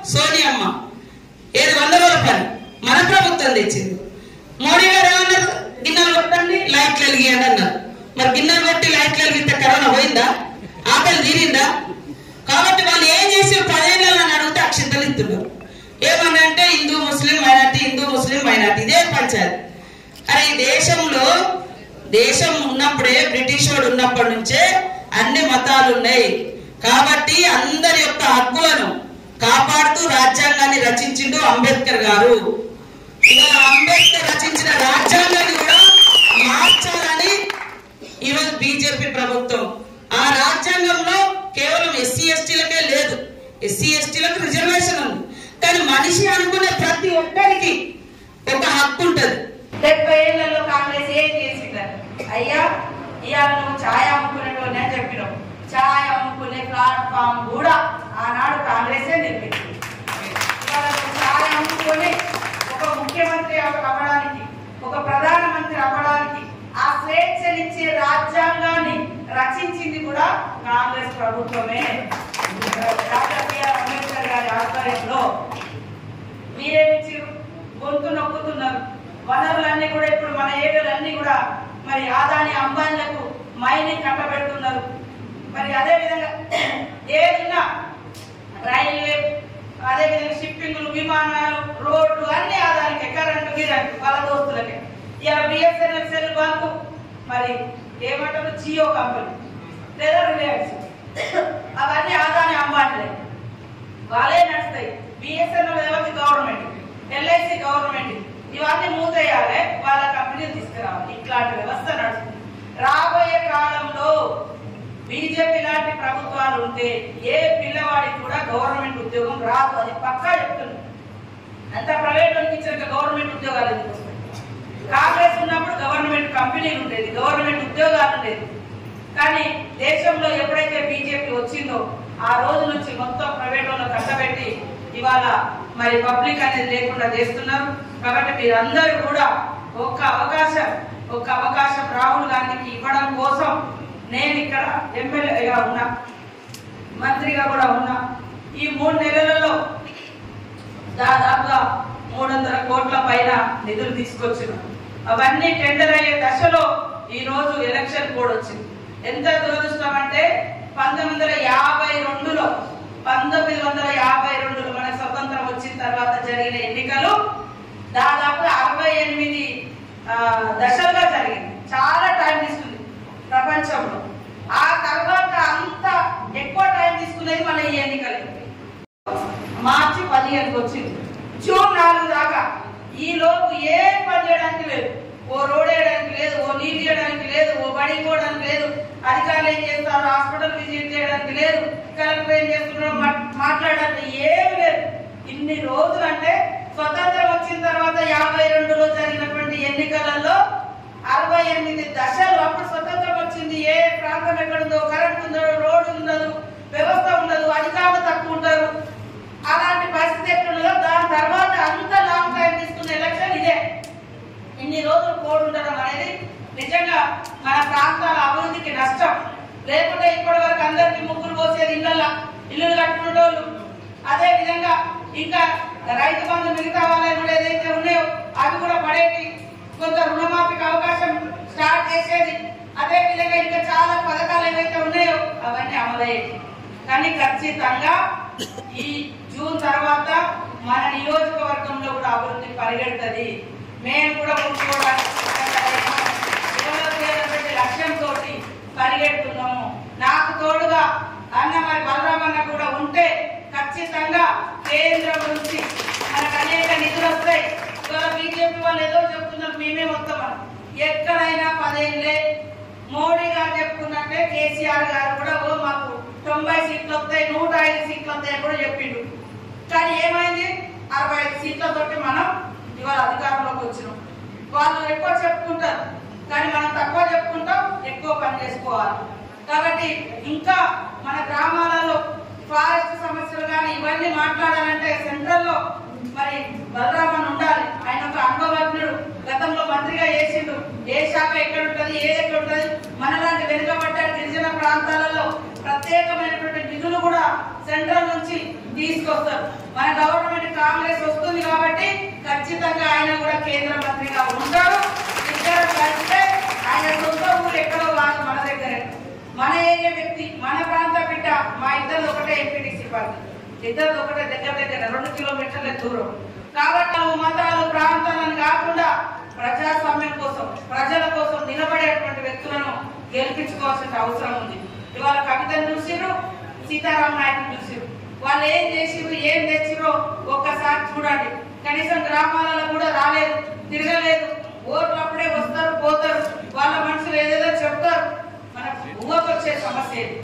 సోనియమ్మ ఏది వంద రోజుల పని మన ప్రభుత్వం తెచ్చింది మోడీ గారు ఏమన్నారు గిన్నెలు కొట్టండి లైట్లు వెలిగియండి అన్నారు మరి గిన్నెలు కొట్టి లైట్లు వెలిగితే కరోనా పోయిందా ఆకలి తీరిందా కాబట్టి వాళ్ళు ఏం చేసి పదేళ్ళని అడిగితే అక్షింతలు ఇస్తున్నారు ఏమని అంటే హిందూ ముస్లిం మైనార్టీ హిందూ ముస్లిం మైనార్టీ ఇదే పంచాయతీ అరే ఈ దేశంలో దేశం ఉన్నప్పుడే బ్రిటిష్ వాడు ఉన్నప్పటి నుంచే అన్ని మతాలు ఉన్నాయి కాబట్టి అందరి యొక్క హక్కులను కాపాడుతూ రాజ్యాంగాన్ని రచించిండు అంబేద్కర్ గారు ఇవాళ అంబేద్కర్ రచించిన రాజ్యాంగాన్ని కూడా మార్చాలని ఈరోజు బీజేపీ ప్రభుత్వం ఆ రాజ్యాంగంలో కేవలం ఎస్సీ ఎస్టీలకే లేదు ఎస్సీ ఎస్టీలకు రిజర్వేషన్ ఉంది కానీ మనిషి అనుకునే ప్రతి ఒక్కరికి ఒక హక్కు ఉంటది డెబ్బై ఏళ్లలో కాంగ్రెస్ ఏం చేసిందని అయ్యా ఇవాళ నువ్వు ఛాయ్ అమ్ముకునేటోనే అని చెప్పినావు ఛాయ్ అమ్ముకునే ప్లాట్ఫామ్ కూడా ఆనాడు కాంగ్రెసే నిర్మించింది ఇవాళ నువ్వు ఛాయ్ అమ్ముకొని ఒక ముఖ్యమంత్రి అవ- అవ్వడానికి ఒక ప్రధానమంత్రి అవ్వడానికి ఆ స్వేచ్ఛనిచ్చే రాజ్యాంగాన్ని రచించింది కూడా కాంగ్రెస్ ప్రభుత్వమే డాక్టర్ బిఆర్ అంబేద్కర్ గారి ఆధ్వర్యంలో మీరేమిచ్చారు గొంతు నొక్కుతున్నారు వనరులన్నీ కూడా ఇప్పుడు మన ఏరియాలన్నీ కూడా మరి ఆదాని అంబానీలకు మైనింగ్ కట్టబెడుతున్నారు మరి అదే విధంగా ఏదైనా రైల్వే అదే విధంగా షిప్పింగ్లు విమానాలు రోడ్లు అన్ని ఆదానికి కరెంటు గిరంటు వాళ్ళ దోస్తులకి ఇలా బిఎస్ఎన్ఎల్ సెల్ బంకు మరి ఏమంటారు జియో కంపెనీ లేదా రిలయన్స్ అవన్నీ ఆదాని అంబానీలే వాళ్ళే నడుస్తాయి బిఎస్ఎన్ఎల్ ఎవరికి గవర్నమెంట్ ఎల్ఐసి గవర్నమెంట్ ఇవన్నీ మూతేయాలి వాళ్ళ కంపెనీలు తీసుకురావాలి ఇట్లాంటి వ్యవస్థ నడుస్తుంది రాబోయే కాలంలో బీజేపీ లాంటి ప్రభుత్వాలు ఉంటే ఏ పిల్లవాడికి కూడా గవర్నమెంట్ ఉద్యోగం రాదు అది పక్కా చెప్తుంది అంత ప్రైవేట్ వాళ్ళకి ఇచ్చాక గవర్నమెంట్ ఉద్యోగాలు ఎందుకు వస్తాయి కాంగ్రెస్ ఉన్నప్పుడు గవర్నమెంట్ కంపెనీలు ఉండేది గవర్నమెంట్ ఉద్యోగాలు ఉండేది కానీ దేశంలో ఎప్పుడైతే బీజేపీ వచ్చిందో ఆ రోజు నుంచి మొత్తం ప్రైవేట్ వాళ్ళకి కట్టబెట్టి ఇవాళ మరి పబ్లిక్ అనేది లేకుండా చేస్తున్నారు కాబట్టి మీరందరూ కూడా ఒక్క అవకాశం ఒక్క అవకాశం రాహుల్ గాంధీకి ఇవ్వడం కోసం నేను ఇక్కడ ఎమ్మెల్యేగా ఉన్నా మంత్రిగా కూడా ఉన్నా ఈ మూడు నెలలలో దాదాపుగా మూడు వందల కోట్ల పైన నిధులు తీసుకొచ్చిన అవన్నీ టెండర్ అయ్యే దశలో ఈ రోజు ఎలక్షన్ కోడ్ వచ్చింది ఎంత దురదృష్టం అంటే పంతొమ్మిది వందల యాభై రెండులో పంతొమ్మిది వందల యాభై రెండులో మన స్వతంత్రం వచ్చిన తర్వాత జరిగిన ఎన్నికలు దాదాపు అరవై ఎనిమిది ఆ, దశలుగా జరిగింది చాలా టైం తీసుకుంది ప్రపంచంలో ఆ తర్వాత అంత ఎక్కువ టైం తీసుకునేది మన ఈ ఎన్నికలే మార్చి పదిహేనుకి వచ్చింది జూన్ నాలుగు దాకా ఈ లోపు ఏ పని చేయడానికి లేదు ఓ రోడ్ వేయడానికి లేదు ఓ నీళ్ళు వేయడానికి లేదు ఓ బడి పోవడానికి లేదు అధికారులు ఏం చేస్తారు హాస్పిటల్ విజిట్ చేయడానికి లేదు కలెక్టర్ ఏం చేస్తున్నారో మా- మాట్లాడడానికి ఏమి లేదు ఇన్ని రోజులు అంటే స్వతంత్రం వచ్చిన తర్వాత యాభై రెండులో జరిగినటువంటి ఎన్నికలలో అరవై ఎనిమిది దశలు అప్పుడు స్వతంత్రం వచ్చింది ఏ ప్రాంతం ఎక్కడుందో కరెంట్ ఉందో రోడ్డు ఉండదు వ్యవస్థ ఉండదు అధికారులు తక్కువ ఉంటారు అలాంటి పరిస్థితి ఎట్లుందో దాని తర్వాత అంత లాంగ్ టైం తీసుకున్న ఎలక్షన్ ఇదే ఇన్ని రోజులు కోడ్ ఉండడం అనేది నిజంగా మన ప్రాంతాల అభివృద్ధికి నష్టం లేకుంటే ఇప్పటి వరకు అందరికి ముగ్గురు పోసేది ఇళ్ళల్లో ఇల్లులు కట్టుకునేటోళ్ళు అదే విధంగా ఇంకా రైతు బంధు మిగతా వాళ్ళవి కూడా ఏదైతే ఉన్నాయో అవి కూడా పడేటి కొంత రుణమాఫీకి అవకాశం స్టార్ట్ చేసేది అదే విధంగా ఇంకా చాలా పథకాలు ఏవైతే ఉన్నాయో అవన్నీ అమలయ్యేది కానీ ఖచ్చితంగా ఈ జూన్ తర్వాత మన నియోజకవర్గంలో కూడా అభివృద్ధి పరిగెడుతుంది మేము కూడా ముందుకోవడానికి సిద్ధంగా లేము. డెవలప్ చేయాలనే లక్ష్యంతో పరిగెడుతున్నాము నాకు తోడుగా అన్న మరి బలరామన్న కూడా ఉంటే ఖచ్చితంగా కేంద్రం నుంచి మనకు అనేక నిధులు వస్తాయి ఇవాళ బీజేపీ వాళ్ళు ఏదో చెప్తున్నారు మేమే వస్తామని ఎక్కడైనా పదేళ్ళే మోడీ గారు చెప్పుకున్నట్టే కేసీఆర్ గారు కూడా ఓ మాకు తొంభై సీట్లు వస్తాయి నూట ఐదు సీట్లు వస్తాయని కూడా చెప్పిండు కానీ ఏమైంది అరవై ఐదు సీట్లతోటి మనం ఇవాళ అధికారంలోకి వచ్చినాం వాళ్ళు ఎక్కువ చెప్పుకుంటారు కానీ మనం తక్కువ చెప్పుకుంటాం ఎక్కువ పని చేసుకోవాలి కాబట్టి ఇంకా మన గ్రామాలలో ఫారెస్ట్ సమస్యలు కానీ ఇవన్నీ మాట్లాడాలంటే సెంట్రల్లో మరి బలరామన్ ఉండాలి ఆయన ఒక అనుభవజ్ఞుడు గతంలో మంత్రిగా చేసిండు ఏ శాఖ ఎక్కడ ఉంటది ఏది ఎక్కడ ఉంటది మనలాంటి వెనుకబడ్డ గిరిజన ప్రాంతాలు ప్రాంతాలలో ప్రత్యేకమైనటువంటి నిధులు కూడా సెంట్రల్ నుంచి తీసుకొస్తారు మన గవర్నమెంట్ కాంగ్రెస్ వస్తుంది కాబట్టి ఖచ్చితంగా ఆయన కూడా కేంద్ర మంత్రిగా ఉంటారు ఇద్దరు కలిస్తే ఆయన సొంత ఊరు ఎక్కడో కాదు మన దగ్గరే మన ఏరియా వ్యక్తి మన ప్రాంత బిడ్డ మా ఇద్దరు ఒకటే ఎంపీటీసీ పార్టీ ఇద్దరు ఒకటే దగ్గర దగ్గర రెండు కిలోమీటర్ల దూరం కాబట్టి నువ్వు మతాలు ప్రాంతాలను కాకుండా ప్రజాస్వామ్యం కోసం ప్రజల కోసం నిలబడేటువంటి వ్యక్తులను గెలిపించుకోవాల్సిన అవసరం ఉంది ఇవాళ కవితను చూసిరు సీతారాం నాయకుని చూసిరు వాళ్ళు ఏం చేసిరు ఏం తెచ్చిరో ఒక్కసారి చూడండి కనీసం గ్రామాలలో కూడా రాలేదు తిరగలేదు ఓట్లు అప్పుడే వస్తారు పోతారు వాళ్ళ మనుషులు ఏదేదో చెప్తారు మనకు ఊహకొచ్చే సమస్య ఇది